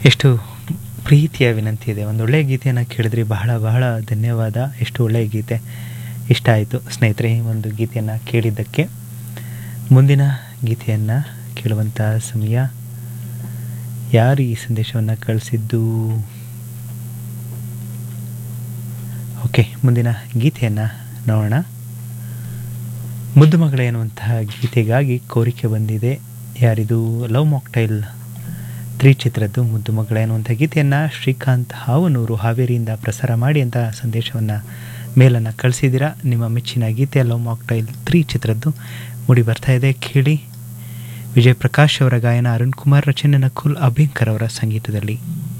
ಎಷ್ಟು ಪ್ರೀತಿಯ ವಿನಂತಿ ಇದೆ ಒಂದು ಒಳ್ಳೆಯ ಗೀತೆಯನ್ನು ಕೇಳಿದ್ರಿ ಬಹಳ ಬಹಳ ಧನ್ಯವಾದ ಎಷ್ಟು ಒಳ್ಳೆಯ ಗೀತೆ ಇಷ್ಟ ಆಯಿತು ಸ್ನೇಹಿತರೆ ಈ ಒಂದು ಗೀತೆಯನ್ನು ಕೇಳಿದ್ದಕ್ಕೆ ಮುಂದಿನ ಗೀತೆಯನ್ನು ಕೇಳುವಂಥ ಸಮಯ ಯಾರು ಈ ಸಂದೇಶವನ್ನು ಕಳಿಸಿದ್ದು ಓಕೆ ಮುಂದಿನ ಗೀತೆಯನ್ನು ನೋಡೋಣ ಮುದ್ದು ಮಗಳೇ ಎನ್ನುವಂತಹ ಗೀತೆಗಾಗಿ ಕೋರಿಕೆ ಬಂದಿದೆ ಯಾರಿದು ಲವ್ ಮಾಕ್ಟೈಲ್ ತ್ರೀ ಚಿತ್ರದ್ದು ಮುದ್ದು ಮಗಳೇ ಅನ್ನುವಂಥ ಗೀತೆಯನ್ನು ಶ್ರೀಕಾಂತ್ ಹಾವನೂರು ಹಾವೇರಿಯಿಂದ ಪ್ರಸಾರ ಮಾಡಿ ಅಂತ ಸಂದೇಶವನ್ನು ಮೇಲನ್ನು ಕಳಿಸಿದ್ದೀರಾ ನಿಮ್ಮ ಮೆಚ್ಚಿನ ಗೀತೆ ಲವ್ ಮಾಕ್ಟೈಲ್ ತ್ರೀ ಚಿತ್ರದ್ದು ಮೂಡಿ ಬರ್ತಾ ಇದೆ ಕೇಳಿ ವಿಜಯ್ ಪ್ರಕಾಶ್ ಅವರ ಗಾಯನ ಅರುಣ್ ಕುಮಾರ್ ರಚನೆ ನಕುಲ್ ಅಭ್ಯಂಕರ್ ಅವರ ಸಂಗೀತದಲ್ಲಿ